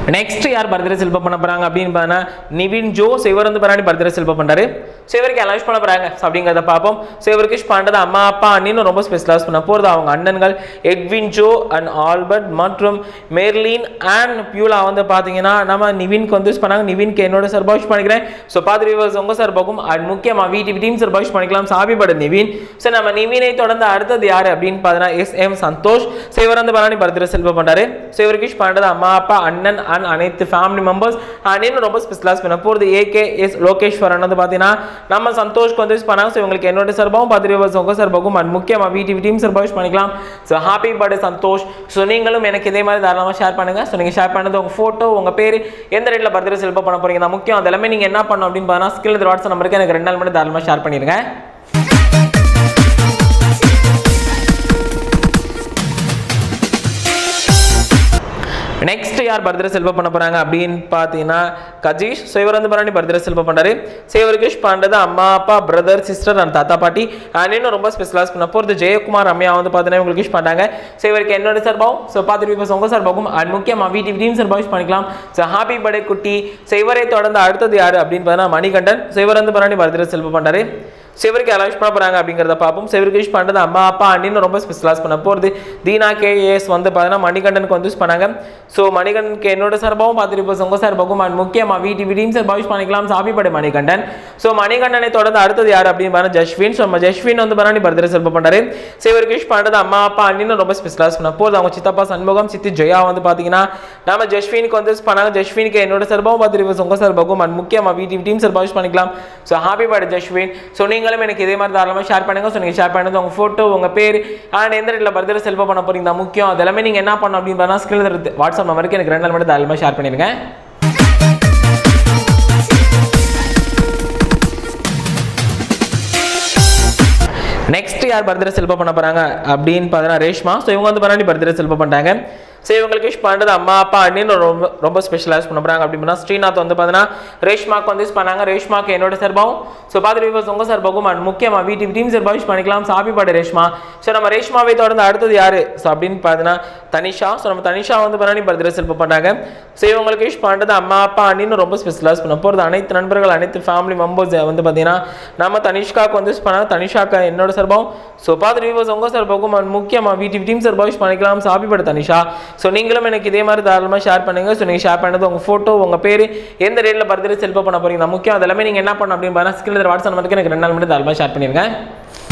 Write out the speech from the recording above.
next யார் birthday செல்ப பண்ண போறாங்க அப்படின்னு பார்த்தா நிவின் ஜோ ஸோ இவர் வந்து பராணி பர்த்டே செல்ப பண்றாரு ஸோ இவருக்கு அனௌன்ஸ் பண்ண போறாங்க ஸோ அப்படிங்கிறத பார்ப்போம் ஸோ இவருக்கு விஷ் பண்றது அம்மா அப்பா அண்ணின்னு ரொம்ப ஸ்பெஷலாஸ் பண்ண போகிறது அவங்க அண்ணன்கள் எட்வின் ஜோ அண்ட் ஆல்பர்ட் மற்றும் மெர்லின் அண்ட் பியூலா வந்து பார்த்தீங்கன்னா நம்ம நிவின்க்கு வந்து wish பண்ணாங்க நிவின்க்கு என்னோட சார் விஷ் பண்ணிக்கிறேன் ஸோ பார்த்து வியூவர்ஸ் உங்க சார் பார்க்கும் அண்ட் முக்கியமாக வீட்டு டீம் சார் விஷ் பண்ணிக்கலாம் சாபி பட நிவின் ஸோ நம்ம நிவினை தொடர்ந்து அடுத்தது யார் அப்படின்னு பார்த்தீங்கன்னா எஸ் எம் சந்தோஷ் ஸோ இவர் வந்து பராணி பர்த்டே செல்ப பண்றாரு ஸோ இவருக்கு விஷ் பண்ணுறது அம்மா அப்பா அண்ணன் அண்ட் அனைத்து ஃபேமிலி மெம்பர்ஸ் அண்ட் இன்னும் ரொம்ப ஸ்பெஷலாஸ் பண்ண போகிறது ஏகே எஸ் லோகேஸ்வரன் வந்து பார்த்தீங்கன்னா நம்ம சந்தோஷ்க்கு வந்து விஷ் பண்ணாங்க ஸோ இவங்களுக்கு என்னோட சார்பாகவும் பத்து வியூவர்ஸ் உங்க சார்பாகவும் அண்ட் முக்கியமாக வீட்டு டீம் சார்பாக விஷ் பண்ணிக்கலாம் so happy birthday Santhosh so நீங்களும் எனக்கு இதே மாதிரி தாராளமாக ஷேர் பண்ணுங்க ஸோ நீங்கள் ஷேர் பண்ணது உங்கள் ஃபோட்டோ உங்கள் பேர் எந்த ரேட்டில் பர்த்டே செல்ப பண்ண போறீங்க தான் முக்கியம் அது எல்லாமே நீங்கள் என்ன பண்ணணும் அப்படின்னு பார்த்தீங்கன்னா ஸ்கில் வாட்ஸ்அப் நம்பருக்கு எனக்கு ரெண்டு நாள் மட்டும் தாராளமாக ஷேர் பண்ணிடுங்க நெக்ஸ்ட் யார் பர்த்டே செல்வ பண்ண போறாங்க அப்படின்னு பார்த்தீங்கன்னா கஜீஷ் ஸோ இவர் வந்து பண்ணி பர்த்டே செல்வ பண்றாரு ஸோ இவருக்கு விஷ் பண்றது அம்மா அப்பா பிரதர் சிஸ்டர் அண்ட் தாத்தா பாட்டி அண்ட் இன்னும் ரொம்ப ஸ்பெஷலாஸ் பண்ண போகிறது ஜெயக்குமார் அம்மையா வந்து பார்த்தீங்கன்னா இவங்களுக்கு விஷ் பண்ணாங்க ஸோ இவருக்கு என்னோட சார்பாகவும் ஸோ பார்த்துட்டு இப்போ உங்க சார்பாகவும் அண்ட் முக்கியமாக வீட்டு டீம் சார்பாக விஷ் பண்ணிக்கலாம் ஸோ ஹாப்பி பர்த்டே குட்டி ஸோ இவரை தொடர்ந்து அடுத்தது யார் அப்படின்னு பார்த்தீங்கன்னா மணிகண்டன் ஸோ இவர் வந்து பண்ணி பர்த்டே செல்வ பண்றாரு சிவருக்கு அலௌன்ஸ் பண்ண போறாங்க அப்படிங்கிறத பார்ப்போம் சிவருக்கு விஷ் பண்ணுறது அம்மா அப்பா அண்ணின்னு ரொம்ப ஸ்பெஷலாஸ் பண்ண போகிறது தீனா கேஏஎஸ் வந்து பார்த்தீங்கன்னா மணிகண்டனுக்கு வந்து யூஸ் பண்ணாங்க ஸோ மணிகண்டனுக்கு என்னோட சார்பாகவும் பார்த்துட்டு இப்போ உங்கள் சார்பாகவும் அண்ட் முக்கியமாக வீட்டு வீடியும் சார் விஷ் பண்ணிக்கலாம் சாப்பிப்படை மணிகண்டன் ஸோ மணிகண்டனை தொடர்ந்து அடுத்தது யார் அப்படின்னு பார்த்தா ஜஸ்வின் ஸோ நம்ம ஜஸ்வின் வந்து பண்ணி பர்த்டே செல்ப பண்ணுறாரு சிவருக்கு விஷ் பண்ணுறது அம்மா அப்பா அண்ணின்னு ரொம்ப ஸ்பெஷலாஸ் பண்ண போகிறது அவங்க சித்தப்பா சண்முகம் சித்தி ஜெயா வந்து பார்த்தீங்கன்னா நம்ம ஜஸ்வினுக்கு வந்து wish பண்ணாங்க ஜஸ்வினுக்கு என்னோட சார்பாகவும் பார்த்துட்டு இப்போ உங்கள் சார்பாகவும் அண்ட் முக்கியமாக வீட்டு டீம் சார்பாக விஷ் பண்ணிக்கலாம் so happy birthday Jaswin so நீங்களும் எனக்கு இதே மாதிரி தாராளமாக ஷேர் பண்ணுங்க ஸோ நீங்கள் ஷேர் பண்ணது உங்கள் ஃபோட்டோ உங்கள் பேர் அண்ட் எந்த ரேட்டில் பர்த்டே செல்வ பண்ண போறீங்க தான் முக்கியம் அது எல்லாமே நீங்கள் என்ன பண்ணணும் அப்படின்னு பார்த்தா ஸ்கில் வாட்ஸ்அப் நம்பருக்கு எனக்கு ரெண்டு நாள் மட்டும் தாராளமாக ஷேர் பண்ணிடுங்க நெக்ஸ்ட் யார் பர்த்டே செல்ப பண்ண போறாங்க அப்படின்னு பார்த்தீங்கன்னா ரேஷ்மா ஸோ இவங்க வந்து பண்ணி பர்த்டே செல்ப பண்ணிட்டாங்க ஸோ இவங்களுக்கு விஷ் பண்ணுறது அம்மா அப்பா அண்ணின்னு ரொம்ப ரொம்ப ஸ்பெஷலாக பண்ண போகிறாங்க அப்படின்னா ஸ்ரீநாத் வந்து பார்த்தீங்கன்னா ரேஷ்மாக்கு வந்து விஷ் பண்ணாங்க ரேஷ்மாக்கு என்னோட சார்பாகவும் ஸோ பார்த்துட்டு வியூவர்ஸ் உங்கள் சார்பாகவும் அண்ட் முக்கியமாக வீட்டு டீம் சார்பாக விஷ் பண்ணிக்கலாம் so happy birthday Reshma so நம்ம ரேஷ்மாவை தொடர்ந்து அடுத்தது யார் ஸோ அப்படின்னு பார்த்தீங்கன்னா தனிஷா ஸோ நம்ம தனிஷா வந்து பண்ணி பர்த்டே செல்ப பண்ணாங்க ஸோ இவங்களுக்கு விஷ் பண்ணுறது அம்மா அப்பா அண்ணின்னு ரொம்ப ஸ்பெஷலாக பண்ண போகிறது அனைத்து நண்பர்கள் அனைத்து ஃபேமிலி மெம்பர்ஸ் வந்து பார்த்தீங்கன்னா நம்ம தனிஷ்காக்கு வந்து விஷ் பண்ணாங்க தனிஷாக்கு என்னோட சார்பாகவும் ஸோ பார்த்துட்டு வியூவர்ஸ் உங்கள் சார்பாகவும் அண்ட் முக்கியமாக வீட்டு டீம் சார்பாக விஷ் பண்ணிக்கலாம் so happy birthday Tanisha so நீங்களும் எனக்கு இதே மாதிரி தாராளமாக ஷேர் பண்ணுங்க ஸோ நீங்கள் ஷேர் பண்ணது உங்கள் ஃபோட்டோ உங்கள் பேர் எந்த ரேட்டில் பர்த்டே செல்ப பண்ண போறீங்க தான் முக்கியம் அது எல்லாமே நீங்கள் என்ன பண்ணணும் அப்படின்னு பார்த்தா ஸ்கில் வாட்ஸ்அப் நம்பருக்கு எனக்கு ரெண்டு நாள் மட்டும் தாராளமாக ஷேர் பண்ணிருங்க